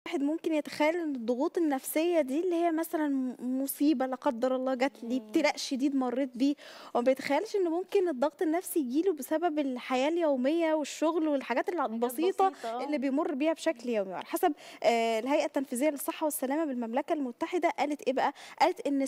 الواحد ممكن يتخيل ان الضغوط النفسيه دي اللي هي مثلا م- مصيبه لا قدر الله جات لي ابتلاء شديد مريت بيه وما بيتخيلش ان ممكن الضغط النفسي يجيله بسبب الحياه اليوميه والشغل والحاجات البسيطه بسيطة، آه. اللي بيمر بيها بشكل يومي على حسب آه، الهيئه التنفيذيه للصحه والسلامه بالمملكه المتحده قالت ايه بقى قالت ان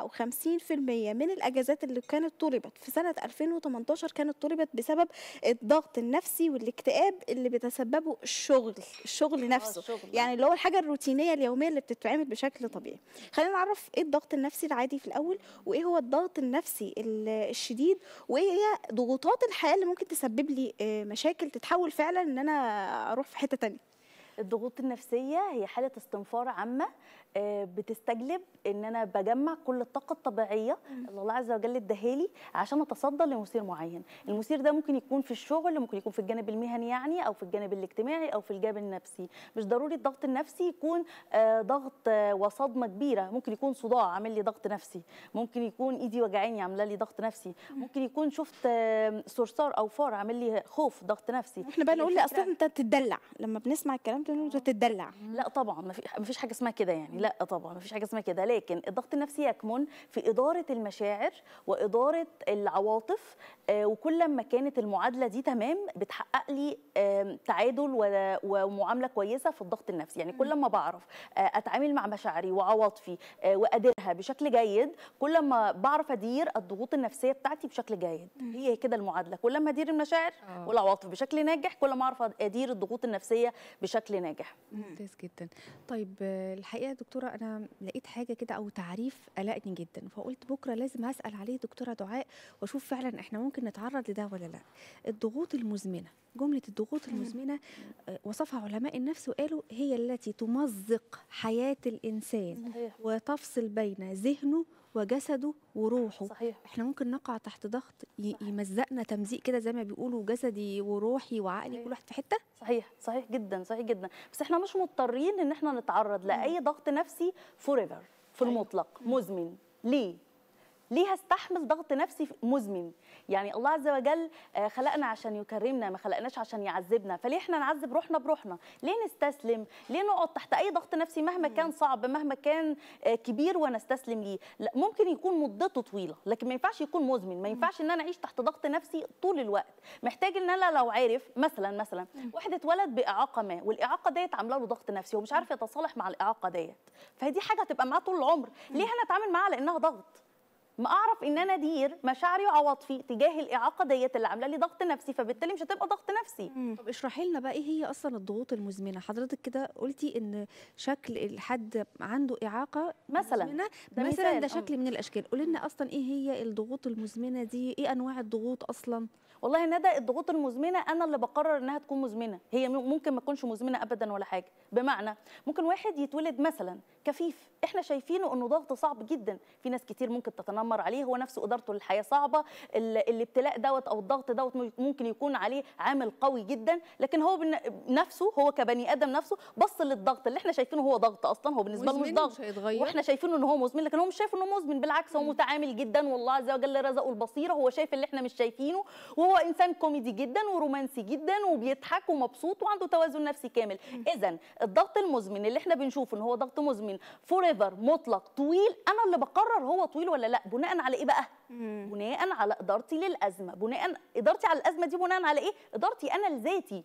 57% من الاجازات اللي كانت طلبت في سنه 2018 كانت طلبت بسبب الضغط النفسي والاكتئاب اللي بيتسببه الشغل الشغل نفسه الشغل. يعني اللي هو الحاجه الروتينيه اليوميه اللي بتتعمل بشكل طبيعي خلينا نعرف ايه الضغط النفسي العادي في الاول وايه هو الضغط النفسي ال- الشديد وايه هي ضغوطات الحياه اللي ممكن تسبب لي آه، مشاكل تتحول فعلا ان انا اروح في حته تانية الضغوط النفسية هي حالة استنفار عامة آه، بتستجلب ان انا بجمع كل الطاقة الطبيعية اللي الله عز وجل اداهالي عشان اتصدى لمثير معين المثير ده ممكن يكون في الشغل ممكن يكون في الجانب المهني يعني او في الجانب الاجتماعي او في الجانب النفسي مش ضروري الضغط النفسي يكون آه، ضغط آه، وصدمة كبيرة ممكن يكون صداع عامل لي ضغط نفسي ممكن يكون ايدي وجعاني عامله لي ضغط نفسي ممكن يكون شفت آه، صرصار او فار عامل لي خوف ضغط نفسي احنا بقى نقول لي الفكرة- اصلا انت تتدلع لما بنسمع الكلام ده نقول انت تتدلع لا طبعا ما في ما فيش حاجه اسمها كده يعني لا طبعا ما فيش حاجه اسمها كده لكن الضغط النفسي يكمن في اداره المشاعر واداره العواطف آه، وكل ما كانت المعادله دي تمام بتحقق لي آم، تعادل و- ومعامله كويسه في الضغط النفسي يعني كل ما بعرف آه، اتعامل مع مشاعري وعواطفي آه، واديرها بشكل جيد كل ما بعرف ادير الضغوط النفسيه بتاعتي بشكل جيد هي كده المعادله كل ما ادير المشاعر آه. والعواطف بشكل ناجح كل ما اعرف ادير الضغوط النفسيه بشكل ناجح ممتاز جدا طيب آه، الحقيقه يا دكتوره انا لقيت حاجه كده او تعريف قلقني جدا فقلت بكره لازم اسال عليه دكتوره دعاء واشوف فعلا احنا ممكن نتعرض لده ولا لا الضغوط المزمنه جمله الضغوط المزمنه آه، وصفها علماء النفس وقالوا هي التي تمزق حياه الانسان صحيح وتفصل بين ذهنه وجسده وروحه صحيح احنا ممكن نقع تحت ضغط ي- يمزقنا تمزيق كده زي ما بيقولوا جسدي وروحي وعقلي صحيح. كل واحد في حته صحيح صحيح جدا صحيح جدا بس احنا مش مضطرين ان احنا نتعرض لاي ضغط نفسي فور ايفر في المطلق مزمن ليه ليه هستحمل ضغط نفسي مزمن يعني الله عز وجل آه، خلقنا عشان يكرمنا ما خلقناش عشان يعذبنا فليه احنا نعذب روحنا بروحنا ليه نستسلم ليه نقعد تحت اي ضغط نفسي مهما كان صعب مهما كان آه، كبير ونستسلم ليه لا ممكن يكون مدته طويله لكن ما ينفعش يكون مزمن ما ينفعش ان انا اعيش تحت ضغط نفسي طول الوقت محتاج ان انا لو عارف مثلا مثلا واحد اتولد باعاقه ما والاعاقه ديت عامله له ضغط نفسي ومش عارف يتصالح مع الاعاقه ديت فهي دي حاجه هتبقى معاه طول العمر ليه انا اتعامل معاها لانها ضغط ما اعرف ان انا ادير مشاعري وعواطفي تجاه الاعاقه ديت اللي عامله لي ضغط نفسي فبالتالي مش هتبقى ضغط نفسي طب اشرحي لنا بقى ايه هي اصلا الضغوط المزمنه حضرتك كده قلتي ان شكل الحد عنده اعاقه مثلاً. مزمنة ده مثلا مثال، ده آه. شكل من الاشكال قولي لنا اصلا ايه هي الضغوط المزمنه دي ايه انواع الضغوط اصلا والله ندى الضغوط المزمنه انا اللي بقرر انها تكون مزمنه هي م- ممكن ما تكونش مزمنه ابدا ولا حاجه بمعنى ممكن واحد يتولد مثلا كفيف احنا شايفينه انه ضغط صعب جدا في ناس كتير ممكن تتنمر عليه هو نفسه ادارته للحياه صعبه ال- الابتلاء دوت او الضغط دوت م- ممكن يكون عليه عامل قوي جدا لكن هو بن- نفسه هو كبني ادم نفسه بص للضغط اللي احنا شايفينه هو ضغط اصلا هو بالنسبه له مش مزمن ضغط مش هيتغير. واحنا شايفينه ان هو مزمن لكن هو مش شايف انه مزمن بالعكس هو متعامل جدا والله عز وجل رزقه البصيره هو شايف اللي احنا مش شايفينه وهو انسان كوميدي جدا ورومانسي جدا وبيضحك ومبسوط وعنده توازن نفسي كامل اذا الضغط المزمن اللي احنا بنشوفه ان هو ضغط مزمن فور ايفر مطلق طويل انا اللي بقرر هو طويل ولا لا بناء على ايه بقى بناء على ادارتي للازمه بناء ادارتي على الازمه دي بناء على ايه ادارتي انا لذاتي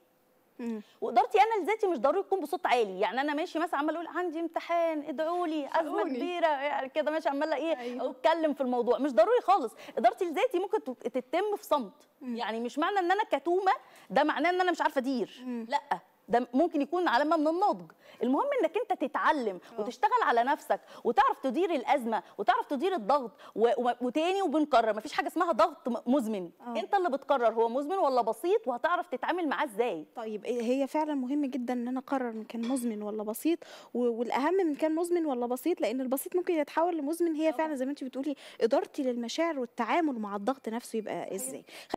وادارتي انا لذاتي مش ضروري تكون بصوت عالي يعني انا ماشي مثلا عمال اقول عندي امتحان ادعوا لي ازمه شقوني. كبيره يعني كده ماشي عماله ايه أيوة. اتكلم في الموضوع مش ضروري خالص ادارتي لذاتي ممكن تت- تتم في صمت يعني مش معنى ان انا كتومه ده معناه ان انا مش عارفه ادير لا ده ممكن يكون علامه من النضج المهم انك انت تتعلم وتشتغل على نفسك وتعرف تدير الازمه وتعرف تدير الضغط و... و... وتاني وبنكرر مفيش حاجه اسمها ضغط م- مزمن آه. انت اللي بتقرر هو مزمن ولا بسيط وهتعرف تتعامل معاه ازاي طيب إيه- هي فعلا مهم جدا ان انا اقرر ان كان مزمن ولا بسيط و- والاهم من كان مزمن ولا بسيط لان البسيط ممكن يتحول لمزمن هي فعلا زي ما انت بتقولي ادارتي للمشاعر والتعامل مع الضغط نفسه يبقى ازاي